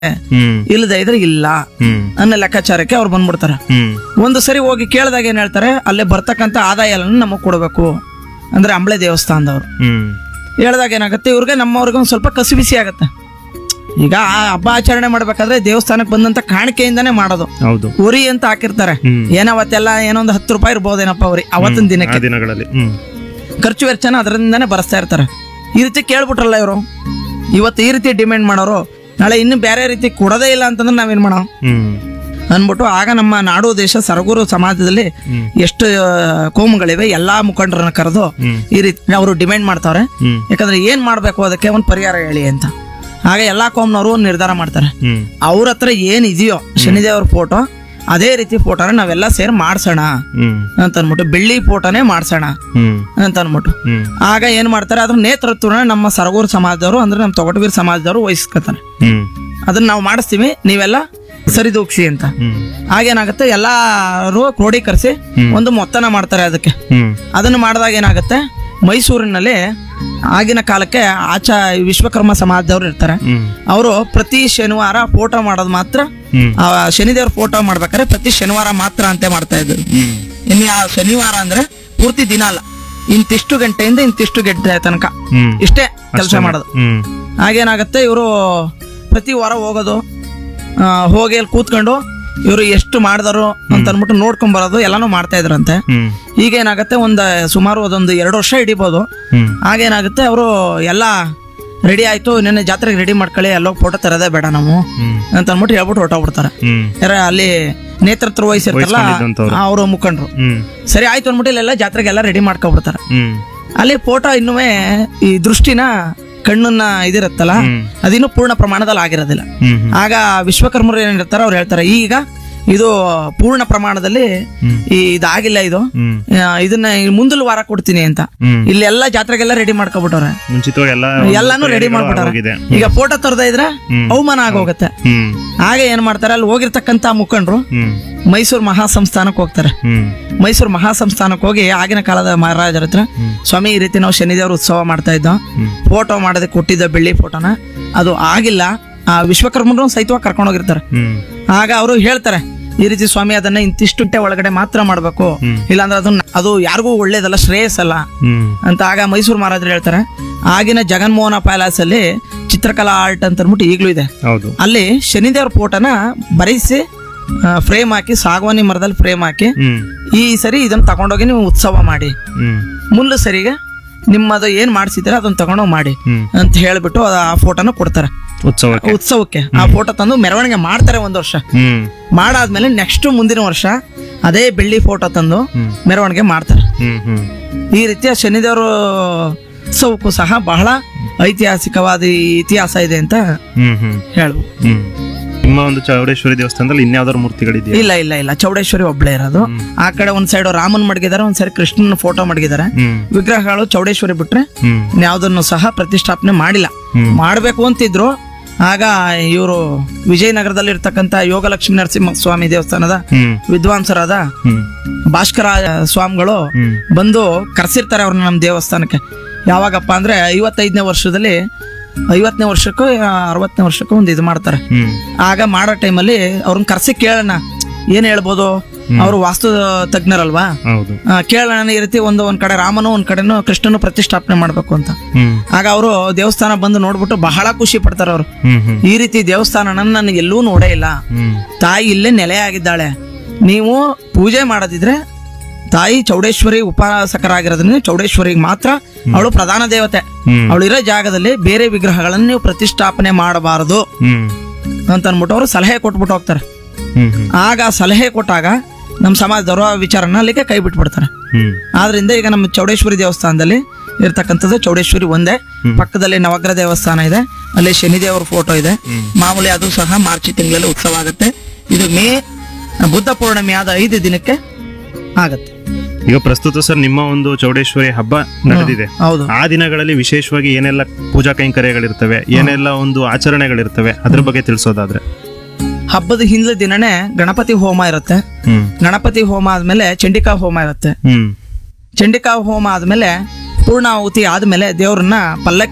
ಹ್ಮ್ ಇಲ್ಲದೆ ಇದ್ರೆ ಇಲ್ಲ ಹ್ಮ್ ಅನ್ನೋ ಲೆಕ್ಕಾಚಾರಕ್ಕೆ ಅವ್ರು ಬಂದ್ಬಿಡ್ತಾರೆ ಹ್ಮ್ ಒಂದು ಸರಿ ಹೋಗಿ ಕೇಳಿದಾಗ ಏನ್ ಹೇಳ್ತಾರೆ ಅಲ್ಲೇ ಬರ್ತಕ್ಕಂಥ ಆದಾಯ ಎಲ್ಲ ನಮಗೆ ಕೊಡಬೇಕು ಅಂದ್ರೆ ಅಂಬಳೆ ದೇವಸ್ಥಾನದವ್ರು ಹ್ಮ್ ಹೇಳಿದಾಗ ಏನಾಗುತ್ತೆ ಇವ್ರಿಗೆ ನಮ್ಮವ್ರಿಗೆ ಒಂದು ಸ್ವಲ್ಪ ಕಸಿ ಬಿಸಿ ಆಗುತ್ತೆ ಈಗ ಆ ಹಬ್ಬ ಆಚರಣೆ ಮಾಡ್ಬೇಕಾದ್ರೆ ದೇವಸ್ಥಾನಕ್ಕೆ ಬಂದಂತ ಕಾಣಿಕೆಯಿಂದಾನೇ ಮಾಡೋದು ಹೌದು ಉರಿ ಅಂತ ಹಾಕಿರ್ತಾರೆ ಹ್ಮ್. ಏನವತ್ತೆಲ್ಲ ಏನೋ ಒಂದು ಹತ್ತು ರೂಪಾಯಿ ಇರ್ಬೋದೇನಪ್ಪ ಅವ್ರಿ ಅವತ್ತಿನ ಆ ದಿನಕ್ಕೆ ದಿನಗಳಲ್ಲಿ ಹ್ಮ್ ಖರ್ಚು ವೆಚ್ಚನ ಅದರಿಂದಾನೇ ಬರೆಸ್ತಾ ಇರ್ತಾರೆ ಈ ರೀತಿ ಕೇಳ್ಬಿಟ್ರಲ್ಲ ಇವರು ಇವತ್ತು ಈ ರೀತಿ ಡಿಮ್ಯಾಂಡ್ ಮಾಡೋರು ನಾಳೆ ಇನ್ನು ಬೇರೆ ರೀತಿ ಕೊಡೋದೇ ಇಲ್ಲ ಅಂತಂದ್ರೆ ನಾವೇನ್ ಮಾಡೋ ಹ್ಮ್ ಅನ್ಬಿಟ್ಟು ಆಗ ನಮ್ಮ ನಾಡು ದೇಶ ಸರಗೂರು ಸಮಾಜದಲ್ಲಿ ಹ್ಮ್. ಎಷ್ಟು ಆ, ಕೋಮುಗಳಿವೆ ಎಲ್ಲಾ ಮುಖಂಡರನ್ನ ಕರೆದು ಹ್ಮ್. ಈ ರೀತಿ ಅವರು ಡಿಮ್ಯಾಂಡ್ ಮಾಡ್ತಾರೆ ಹ್ಮ್ ಯಾಕಂದ್ರೆ ಏನ್ ಮಾಡ್ಬೇಕು ಅದಕ್ಕೆ ಒಂದು ಪರಿಹಾರ ಹೇಳಿ ಅಂತ ಆಗ ಎಲ್ಲಾ ಕೋಮ್ನವರು ಒಂದು ನಿರ್ಧಾರ ಮಾಡ್ತಾರೆ ಹ್ಮ್ ಅವ್ರ ಹತ್ರ ಏನ್ ಇದೆಯೋ ಶನಿದೇವ್ರ ಫೋಟೋ ಅದೇ ರೀತಿ ಫೋಟೋನ ನಾವೆಲ್ಲ ಸೇರಿ ಮಾಡ್ಸೋಣ ಹ್ಮ್ ಅಂತ ಅನ್ಬಿಟ್ಟು ಬೆಳ್ಳಿ ಫೋಟೋನೇ ಮಾಡ್ಸೋಣ ಹ್ಮ್ ಅಂತ ಅನ್ಬಿಟ್ಟು ಹ್ಮ್ ಆಗ ಏನ್ ಮಾಡ್ತಾರೆ ಅದ್ರ ನೇತೃತ್ವನ ನಮ್ಮ ಸರಗೂರು ಸಮಾಜದವರು ಅಂದ್ರೆ ನಮ್ಮ ತೊಗಟವೀರ್ ಸಮಾಜದವರು ವಹಿಸ್ಕೊತಾರೆ ಹ್ಮ್ ಅದನ್ನ ನಾವು ಮಾಡಿಸ್ತೀವಿ ನೀವೆಲ್ಲ ಸರಿದೂಗ್ಸಿ ಅಂತ ಹ್ಮ್ ಆಗೇನಾಗುತ್ತೆ ಎಲ್ಲಾರು ಕ್ರೋಢೀಕರಿಸಿ ಒಂದು ಮೊತ್ತನ ಮಾಡ್ತಾರೆ ಅದಕ್ಕೆ ಹ್ಮ್ ಅದನ್ನು ಮಾಡಿದಾಗ ಏನಾಗುತ್ತೆ ಮೈಸೂರಿನಲ್ಲಿ ಆಗಿನ ಕಾಲಕ್ಕೆ ಆಚ ವಿಶ್ವಕರ್ಮ ಸಮಾಜದವ್ರು ಇರ್ತಾರೆ ಹ್ಮ್ ಅವರು ಪ್ರತಿ ಶನಿವಾರ ಫೋಟೋ ಮಾಡೋದು ಮಾತ್ರ ಹ್ಮ್ ಆ ಶನಿದೇವ್ರ ಫೋಟೋ ಮಾಡ್ಬೇಕಾದ್ರೆ ಪ್ರತಿ ಶನಿವಾರ ಮಾತ್ರ ಅಂತೆ ಮಾಡ್ತಾ ಇದ್ರು ಹ್ಮ್ ಇನ್ನು ಆ ಶನಿವಾರ ಅಂದ್ರೆ ಪೂರ್ತಿ ದಿನ ಅಲ್ಲ ಇಂತಿಷ್ಟು ಗಂಟೆಯಿಂದ ಇಂತಿಷ್ಟು ಗಂಟೆ ತನಕ ಹ್ಮ್ ಇಷ್ಟೇ ಕೆಲಸ ಮಾಡೋದು ಹ್ಮ್ ಹಾಗೇನಾಗುತ್ತೆ ಇವರು ಪ್ರತಿ ವಾರ ಹೋಗೋದು ಆ, ಹೋಗಿ ಅಲ್ಲಿ ಕೂತ್ಕೊಂಡು ಇವರು ಎಷ್ಟು ಮಾಡಿದರು ಅಂತ ಅನ್ಬಿಟ್ಟು ನೋಡ್ಕೊಂಡ್ ಬರೋದು ಎಲ್ಲಾನು ಮಾಡ್ತಾ ಇದ್ರಂತೆ ಹ್ಮ್ ಈಗ ಏನಾಗುತ್ತೆ ಒಂದು ಸುಮಾರು ಅದೊಂದು ಎರಡು ವರ್ಷ ಹಿಡಿಬೋದು ಹ್ಮ್ ಆಗೇನಾಗುತ್ತೆ ಅವರು ಎಲ್ಲ ರೆಡಿ ಆಯ್ತು ನಿನ್ನೆ ಜಾತ್ರೆಗೆ ರೆಡಿ ಮಾಡ್ಕೊಳ್ಳಿ ಎಲ್ಲೋ ಫೋಟೋ ತರದೇ ಬೇಡ ನಾವು ಹ್ಮ್ ಅಂತ ಅನ್ಬಿಟ್ಟು ಹೇಳ್ಬಿಟ್ಟು ಹೊರಟೋಗ್ಬಿಡ್ತಾರೆ ಹ್ಮ್ ಯಾರ ಅಲ್ಲಿ ನೇತೃತ್ವ ವಹಿಸಿರ್ತಾರಲ್ಲ ವಹಿಸ್ಕೊಂಡಿದ್ದಂಥವ್ರು. ಅವರು ಮುಖಂಡರು ಹ್ಮ್ ಸರಿ ಆಯ್ತು ಅಂದ್ಬಿಟ್ಟು ಇಲ್ಲೆಲ್ಲ ಜಾತ್ರೆಗೆಲ್ಲ ರೆಡಿ ಮಾಡ್ಕೊಬಿಡ್ತಾರೆ ಹ್ಮ್ ಅಲ್ಲಿ ಫೋಟೋ ಇನ್ನುವೇ ಈ ದೃಷ್ಟಿನ ಕಣ್ಣನ್ನ ಇದಿರುತ್ತಲ್ಲ ಹ್ಮ್. ಅದಿನ್ನೂ ಪೂರ್ಣ ಪ್ರಮಾಣದಲ್ಲಿ ಆಗಿರೋದಿಲ್ಲ ಹ್ಮ್ ಹ್ಮ್ ಆಗ ವಿಶ್ವಕರ್ಮರು ಏನಿರ್ತಾರೆ ಅವ್ರು ಹೇಳ್ತಾರೆ ಈಗ ಇದು ಪೂರ್ಣ ಪ್ರಮಾಣದಲ್ಲಿ ಹ್ಮ್. ಈ ಇದಾಗಿಲ್ಲ ಇದು ಹ್ಮ್ ಆ, ಇದನ್ನ ಮುಂದಲ ವಾರ ಕೊಡ್ತೀನಿ ಅಂತ ಹ್ಮ್ ಇಲ್ಲಿ ಎಲ್ಲ ಜಾತ್ರೆಗೆಲ್ಲ ರೆಡಿ ಮಾಡ್ಕೊಬಿಟ್ಟವ್ರೆ ಮುಂಚಿತವಾಗಿ ಎಲ್ಲ ಎಲ್ಲಾನು ರೆಡಿ ಮಾಡ್ಬಿಟ್ಟಾರೆ ಆಗೋಗಿದೆ ಈಗ ಫೋಟೋ ತರದೇ ಇದ್ರೆ ಹ್ಮ್. ಅವಮಾನ ಆಗೋಗುತ್ತೆ ಹ್ಮ್ ಆಗ ಏನ್ ಮಾಡ್ತಾರೆ ಅಲ್ಲಿ ಹೋಗಿರ್ತಕ್ಕಂತ ಮುಖಂಡರು ಹ್ಮ್ ಮೈಸೂರು ಮಹಾಸಂಸ್ಥಾನಕ್ಕೆ ಹೋಗ್ತಾರೆ ಹ್ಮ್ ಮೈಸೂರು ಮಹಾಸಂಸ್ಥಾನಕ್ಕೆ ಹೋಗಿ ಆಗಿನ ಕಾಲದ ಮಹಾರಾಜರ ಹತ್ರ ಸ್ವಾಮಿ ಈ ರೀತಿ ನಾವು ಶನಿದೇವ್ರ ಉತ್ಸವ ಮಾಡ್ತಾ ಇದ್ದೋ ಹ್ಮ್. ಫೋಟೋ ಮಾಡೋದಕ್ಕೆ ಕೊಟ್ಟಿದ್ದ ಬೆಳ್ಳಿ ಫೋಟೋನ ಅದು ಆಗಿಲ್ಲ ಆ ವಿಶ್ವಕರ್ಮರು ಸಹಿತವಾಗಿ ಕರ್ಕೊಂಡು ಹೋಗಿರ್ತಾರೆ ಹ್ಮ್ ಆಗ ಅವರು ಹೇಳ್ತಾರೆ ಈ ರೀತಿ ಸ್ವಾಮಿ ಅದನ್ನ ಇಂತಿಷ್ಟುಟ್ಟೆ ಒಳಗಡೆ ಮಾತ್ರ ಮಾಡಬೇಕು ಹ್ಮ್. ಇಲ್ಲಾಂದ್ರೆ ಅದನ್ನ ಅದು ಯಾರಿಗೂ ಒಳ್ಳೇದಲ್ಲ ಶ್ರೇಯಸ್ಸಲ್ಲ ಹ್ಮ್ ಅಂತ ಆಗ ಮೈಸೂರು ಮಹಾರಾಜರು ಹೇಳ್ತಾರೆ ಆಗಿನ ಜಗನ್ಮೋಹನ ಪ್ಯಾಲೇಸ್ ಅಲ್ಲಿ ಚಿತ್ರಕಲಾ ಆರ್ಟ್ ಅಂತ ಅಂದ್ಬಿಟ್ಟು ಈಗಲೂ ಇದೆ ಹೌದು ಅಲ್ಲಿ ಶನಿದೇವ್ರ ಫೋಟೋನ ಬರೆಸಿ ಫ್ರೇಮ್ ಹಾಕಿ ಸಾಗವಾನಿ ಮರದಲ್ಲಿ ಫ್ರೇಮ್ ಹಾಕಿ ಹ್ಮ್ ಈ ಸರಿ ಇದನ್ನ ತಗೊಂಡೋಗಿ ನೀವು ಉತ್ಸವ ಮಾಡಿ ಹ್ಮ್ ಮುಳ್ಳು ಸರಿಗೆ ನಿಮ್ಮದು ಏನ್ ಮಾಡಿಸಿದ್ರೆ ಅದನ್ನ ತಗೊಂಡೋಗಿ ಮಾಡಿ ಹ್ಮ್ ಅಂತ ಹೇಳ್ಬಿಟ್ಟು ಅದು ಆ ಫೋಟೋನ ಕೊಡ್ತಾರೆ ಉತ್ಸವಕ್ಕೆ ಉತ್ಸವಕ್ಕೆ ಆ ಫೋಟೋ ತಂದು ಮೆರವಣಿಗೆ ಮಾಡ್ತಾರೆ ಒಂದ್ ವರ್ಷ ಹ್ಮ್ ಮಾಡಾದ್ಮೇಲೆ ನೆಕ್ಸ್ಟ್ ಮುಂದಿನ ವರ್ಷ ಅದೇ ಬೆಳ್ಳಿ ಫೋಟೋ ತಂದು ಹ್ಮ್. ಮೆರವಣಿಗೆ ಮಾಡ್ತಾರೆ ಹ್ಮ್ ಹ್ಮ್ ಈ ರೀತಿಯ ಶನಿದೇವರು ಉತ್ಸವಕ್ಕೂ ಸಹ ಬಹಳ ಐತಿಹಾಸಿಕವಾದ ಇತಿಹಾಸ ಇದೆ ಅಂತ ಹ್ಮ್ ಹ್ಮ್ ಹೇಳ್ಬೋದು ಹ್ಮ್ ನಿಮ್ಮ ಒಂದು ಚೌಡೇಶ್ವರಿ ದೇವಸ್ಥಾನದಲ್ಲಿ ಇನ್ಯಾವ್ದಾದ್ರು ಮೂರ್ತಿಗಳಿದೆಯಾ ಇಲ್ಲ ಇಲ್ಲ ಇಲ್ಲ ಚೌಡೇಶ್ವರಿ ಒಬ್ಳೇ ಇರೋದು ಆ ಕಡೆ ಒಂದ್ ಸೈಡ್ ರಾಮನ್ ಮಡಗಿದ್ದಾರೆ ಒಂದ್ ಸೈಡ್ ಕೃಷ್ಣನ ಫೋಟೋ ಮಡಗಿದ್ದಾರೆ ಹ್ಮ್ ವಿಗ್ರಹಗಳು ಚೌಡೇಶ್ವರಿ ಬಿಟ್ರೆ ಹ್ಮ್ ಯಾವ್ದನ್ನು ಸಹ ಪ್ರತಿಷ್ಠಾಪನೆ ಮಾಡಿಲ್ಲ ಹ್ಮ್. ಮಾಡಬೇಕು ಅಂತಿದ್ರು ಆಗ ಇವರು ವಿಜಯನಗರದಲ್ಲಿ ಇರ್ತಕ್ಕಂಥ ಯೋಗಲಕ್ಷ್ಮೀ ನರಸಿಂಹ ಸ್ವಾಮಿ ದೇವಸ್ಥಾನದ ಹ್ಮ್ ವಿದ್ವಾಂಸರಾದ ಹ್ಮ್ ಭಾಸ್ಕರ ಸ್ವಾಮಿಗಳು ಹ್ಮ್ ಬಂದು ಕರೆಸಿರ್ತಾರೆ ಅವ್ರನ್ನ ನಮ್ಮ ದೇವಸ್ಥಾನಕ್ಕೆ ಯಾವಾಗಪ್ಪ ಅಂದ್ರೆ ಐವತ್ತೈದನೇ ವರ್ಷದಲ್ಲಿ ಐವತ್ತನೇ ವರ್ಷಕ್ಕೂ ಅರವತ್ತನೇ ವರ್ಷಕ್ಕೂ ಒಂದು ಇದು ಮಾಡ್ತಾರೆ ಹ್ಮ್ ಆಗ ಮಾಡೋ ಟೈಮಲ್ಲಿ ಅವ್ರನ್ನ ಕರ್ಸಿ ಕೇಳೋಣ ಏನ್ ಹೇಳ್ಬೋದು ಅವರು ವಾಸ್ತು ತಜ್ಞರಲ್ವಾ ಹೌದು ಆ, ಕೇಳೋಣ ಈ ರೀತಿ ಒಂದು ಒಂದ್ ಕಡೆ ರಾಮನು ಒಂದ್ ಕಡೆನು ಕೃಷ್ಣನು ಪ್ರತಿಷ್ಠಾಪನೆ ಮಾಡ್ಬೇಕು ಅಂತ ಹ್ಮ್ ಆಗ ಅವರು ದೇವಸ್ಥಾನ ಬಂದು ನೋಡ್ಬಿಟ್ಟು ಬಹಳ ಖುಷಿ ಪಡ್ತಾರೆ ಅವರು ಹ್ಮ್ ಹ್ಮ್ ಈ ರೀತಿ ದೇವಸ್ಥಾನ ನಾನು ಎಲ್ಲೂ ನೋಡೇ ಇಲ್ಲ ಹ್ಮ್ ತಾಯಿ ಇಲ್ಲೇ ನೆಲೆಯಾಗಿದ್ದಾಳೆ ನೀವು ಪೂಜೆ ಮಾಡೋದಿದ್ರೆ ತಾಯಿ ಚೌಡೇಶ್ವರಿ ಉಪಾಸಕರಾಗಿರೋದ್ರಿಂದ ಚೌಡೇಶ್ವರಿಗೆ ಮಾತ್ರ ಅವಳು ಪ್ರಧಾನ ದೇವತೆ ಹ್ಮ್ ಅವಳಿರೋ ಜಾಗದಲ್ಲಿ ಬೇರೆ ವಿಗ್ರಹಗಳನ್ನು ನೀವು ಪ್ರತಿಷ್ಠಾಪನೆ ಮಾಡಬಾರದು ಹ್ಮ್ ಅಂತ ಅಂದ್ಬಿಟ್ಟು ಅವರು ಸಲಹೆ ಕೊಟ್ಬಿಟ್ಟು ಹೋಗ್ತಾರೆ ಹ್ಮ್ ಹ್ಮ್ ಆಗ ಆ ಸಲಹೆ ಕೊಟ್ಟಾಗ ನಮ್ಮ ಸಮಾಜದವರು ಆ ವಿಚಾರನ ಅಲ್ಲಿಗೆ ಕೈ ಬಿಟ್ಬಿಡ್ತಾರೆ ಹ್ಮ್ ಆದ್ರಿಂದ ಈಗ ನಮ್ಮ ಚೌಡೇಶ್ವರಿ ದೇವಸ್ಥಾನದಲ್ಲಿ ಇರ್ತಕ್ಕಂಥದ್ದು ಚೌಡೇಶ್ವರಿ ಒಂದೇ ಪಕ್ಕದಲ್ಲಿ ನವಗ್ರಹ ದೇವಸ್ಥಾನ ಇದೆ ಅಲ್ಲಿ ಶನಿದೇವರ ಫೋಟೋ ಇದೆ ಮಾಮೂಲಿ ಅದು ಸಹ ಮಾರ್ಚ್ ತಿಂಗಳಲ್ಲಿ ಉತ್ಸವ ಆಗುತ್ತೆ ಇದು ಮೇ ಬುದ್ಧ ಪೂರ್ಣಿಮೆ ಆದ ಐದು ದಿನಕ್ಕೆ ಆಗತ್ತೆ ಈಗ ಪ್ರಸ್ತುತ ಸರ್ ನಿಮ್ಮ ಒಂದು ಚೌಡೇಶ್ವರಿ ಹಬ್ಬ ನಡೆದಿದೆ ಹೌದು ಆ ದಿನಗಳಲ್ಲಿ ವಿಶೇಷವಾಗಿ ಏನೆಲ್ಲ ಪೂಜಾ ಕೈಂಕರ್ಯಗಳಿರ್ತವೆ ಏನೆಲ್ಲ ಒಂದು ಆಚರಣೆಗಳಿರ್ತವೆ ಅದ್ರ ಬಗ್ಗೆ ತಿಳಿಸೋದಾದ್ರೆ ಹಬ್ಬದ ಹಿಂದಿನ ದಿನನೇ ಗಣಪತಿ ಹೋಮ ಇರುತ್ತೆ ಹ್ಮ್ ಗಣಪತಿ ಹೋಮ ಆದ್ಮೇಲೆ ಚಂಡಿಕಾ ಹೋಮ ಇರುತ್ತೆ ಹ್ಮ್ ಚಂಡಿಕಾ ಹೋಮ ಆದ್ಮೇಲೆ ಪೂರ್ಣಾಹುತಿ ಆದ್ಮೇಲೆ ದೇವ್ರನ್ನ ಪಲ್ಲಕ್ಕಿ